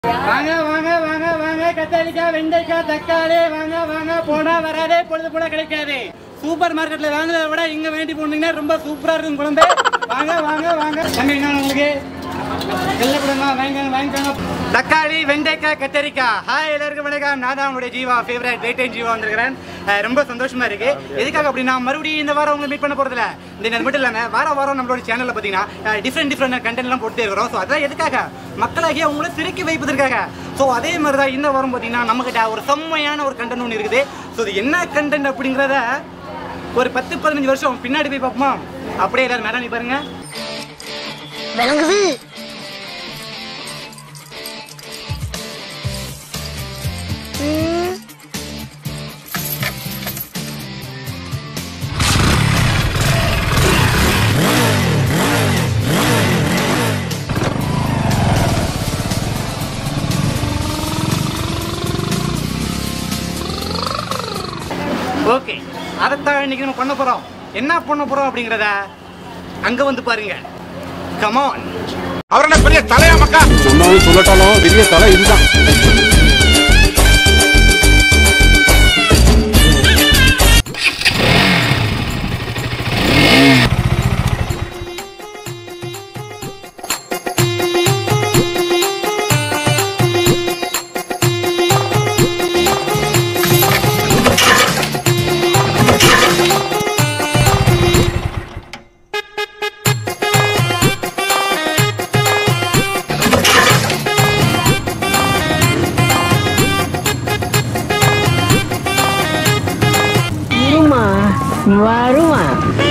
வாங்க வாங்க வாங்க வாங்க கத்தரிக்காய் வெண்டைக்காய் தக்காளி வாங்க வாங்க போனா வராதே பொழுது போல கிடைக்காது சூப்பர் மார்க்கெட்ல வாங்குறத விட இங்க வேண்டி போனீங்கன்னா ரொம்ப சூப்பரா இருக்கும் குழம்பு வாங்க வாங்க வாங்க தம்பி என்ன உங்களுக்கு எல்ல கொடுங்க வாங்க வாங்கிக்கோங்க தக்காளி வெண்டைக்காய் கத்தரிக்காய் ஹாய் எல்லாருக்கும் வணக்கம் நான் தான் உங்களுடைய ஜீவா ஃபேவரட் டேட் ஜீவா வந்திருக்கிறேன் அஹ் ரொம்ப சந்தோஷமா இருக்கு எதுக்காக அப்படின்னா மறுபடியும் இந்த வாரம் உங்களை மீட் பண்ண போறதுல இந்த இது மட்டும் இல்லாம வார வாரம் நம்மளோட சேனல்ல பாத்தீங்கன்னா டிஃப்ரெண்ட் டிஃப்ரெண்ட் கண்டென்ட் எல்லாம் போட்டு இருக்கிறோம் ஸோ அதெல்லாம் எதுக்காக மக்களாகிய உங்களை திருக்கி வைப்பதற்காக ஸோ அதே மாதிரி தான் இந்த வாரம் பார்த்தீங்கன்னா நம்மகிட்ட ஒரு செம்மையான ஒரு கண்டென்ட் ஒன்று இருக்குது ஸோ இது என்ன கண்டென்ட் அப்படிங்கிறத ஒரு பத்து பதினஞ்சு வருஷம் பின்னாடி போய் பார்ப்போமா அப்படியே எல்லாரும் மேடம் நீ பாருங்க விளங்குது ம், ஓகே அதைத்தான் இன்னைக்கு நம்ம பண்ண போறோம் என்ன பண்ண போறோம் அப்படிங்கிறத அங்க வந்து பாருங்க கமான் அவரென்ன பெரிய தலையா மக்கா சொன்னாலும் சொல்லட்டாலும் பெரிய தலை இதுதான் இருமா வருமா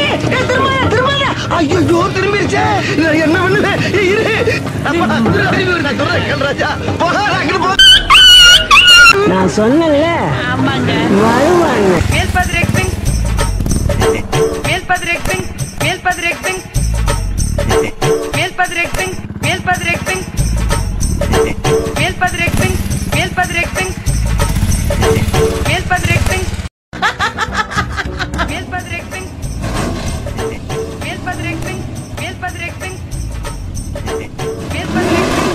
ஐயோ திரும்பிருச்சே நான் என்ன பண்ணுவேன் இரு அப்பா, திரும்பி வருது. நான் சொல்றேன் கேளு ராஜா. போடா, அங்கிட்டு போ. நான் சொன்னேன்ல வருவான்னு Meelpadrekping. Meelpadrekping. Meelpadrekping. Meelpadrekping. Meelpadrekping. Meelpadrekping. Meelpadrekping. Meelpadrekping. Meelpadrekping. Meelpadrekping. Meelpadrekping. Meelpadrekping.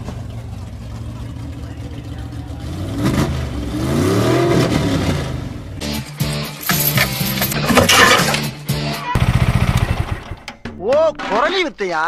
ஓ குரலி வித்தையா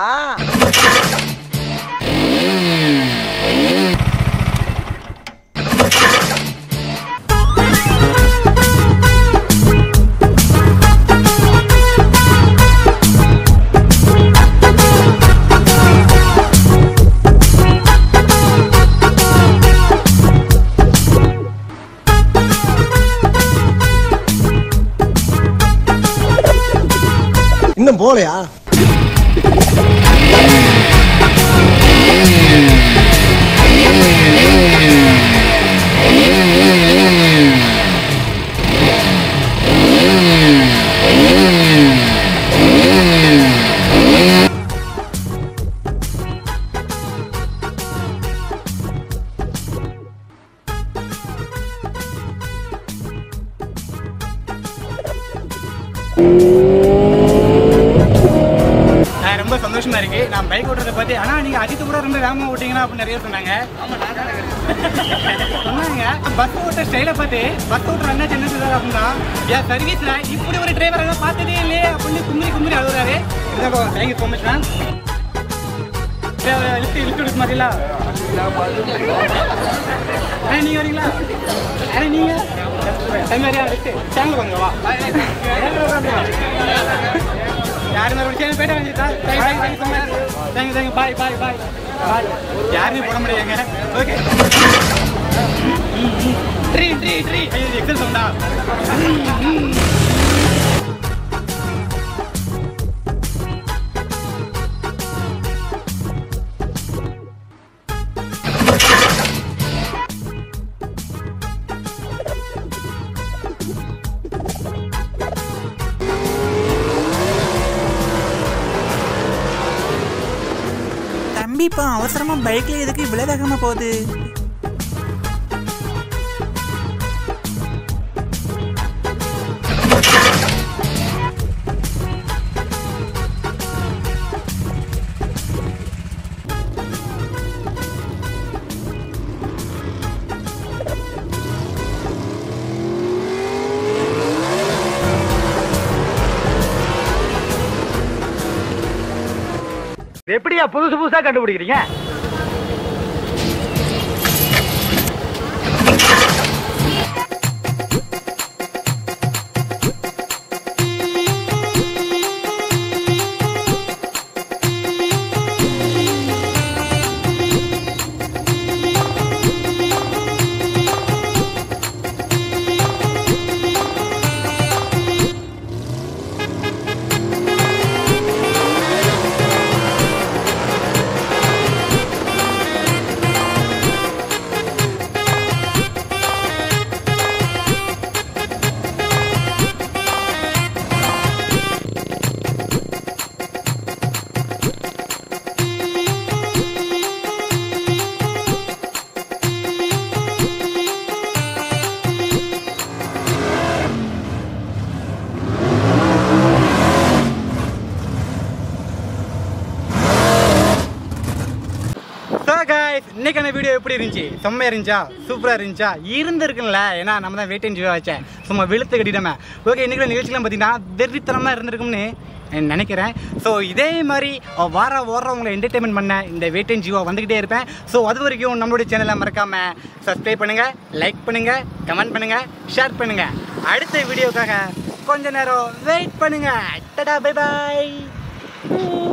இன்னும் போலையா அஹ் ரொம்ப சந்தோஷமா இருக்கு நான் பைக் ஓட்டுறத பத்தி ஆனா நீங்க அஜித் கூட ரொம்ப வேகமா ஓட்டிங்கன்னா அப்படின்னு நிறைய சொன்னாங்க சொன்னாங்க பஸ் ஓட்டுற ஸ்டைலை பார்த்து பஸ் ஓட்டுற அண்ணா என்ன சொல்றாரு அப்படின்னா என் சர்வீஸ்ல இப்படி ஒரு டிரைவர் எல்லாம் பார்த்ததே இல்லையே அப்படின்னு கும்மி கும்மி அழுகுறாரு thank you so much ma'am lift lift எடுக்க மாட்டீங்களா அண்ணா நீங்க வரீங்களா அண்ணா நீங்க டைம் வரையா லிஃப்ட் சேனல் வாங்க வா யாருமே ஒரு சேனல் போயிட்டு வந்துட்டா thank you thank you so much thank you thank you bye bye bye bye யாருமே போட முடியாங்க ஓகே ட்ரீ ட்ரீ ட்ரீ ஐயோ எக்ஸல் சவுண்டா தம்பி இப்போ அவசரமா பைக்ல எதுக்கு இவ்வளவு வேகமா போகுது எப்படியா புதுசு புதுசா கண்டுபிடிக்கிறீங்க ஸோ guys இன்னைக்கான வீடியோ எப்படி இருந்துச்சு செம்மையா இருந்துச்சா சூப்பரா இருந்துச்சா இருந்திருக்குல்ல ஏன்னா நம்ம தான் வெயிட் ஜீவா வச்சேன் சும்மா வெளுத்து கட்டிட்டோமே ஓகே இன்னைக்கு நிகழ்ச்சிலாம் பார்த்தீங்கன்னா வெறித்தனமாக இருந்திருக்கும்னு நான் நினைக்கிறேன் ஸோ இதே மாதிரி அஹ், வார வாரம் உங்களை என்டர்டைன்மெண்ட் பண்ண இந்த வெயிட் அண்ட் ஜீவா வந்துக்கிட்டே இருப்பேன் ஸோ அது வரைக்கும் நம்மளுடைய சேனலை மறக்காம சப்ஸ்கிரைப் பண்ணுங்க லைக் பண்ணுங்க கமெண்ட் பண்ணுங்க ஷேர் பண்ணுங்க அடுத்த வீடியோக்காக கொஞ்ச நேரம் வெயிட் பண்ணுங்க டடா பை பாய்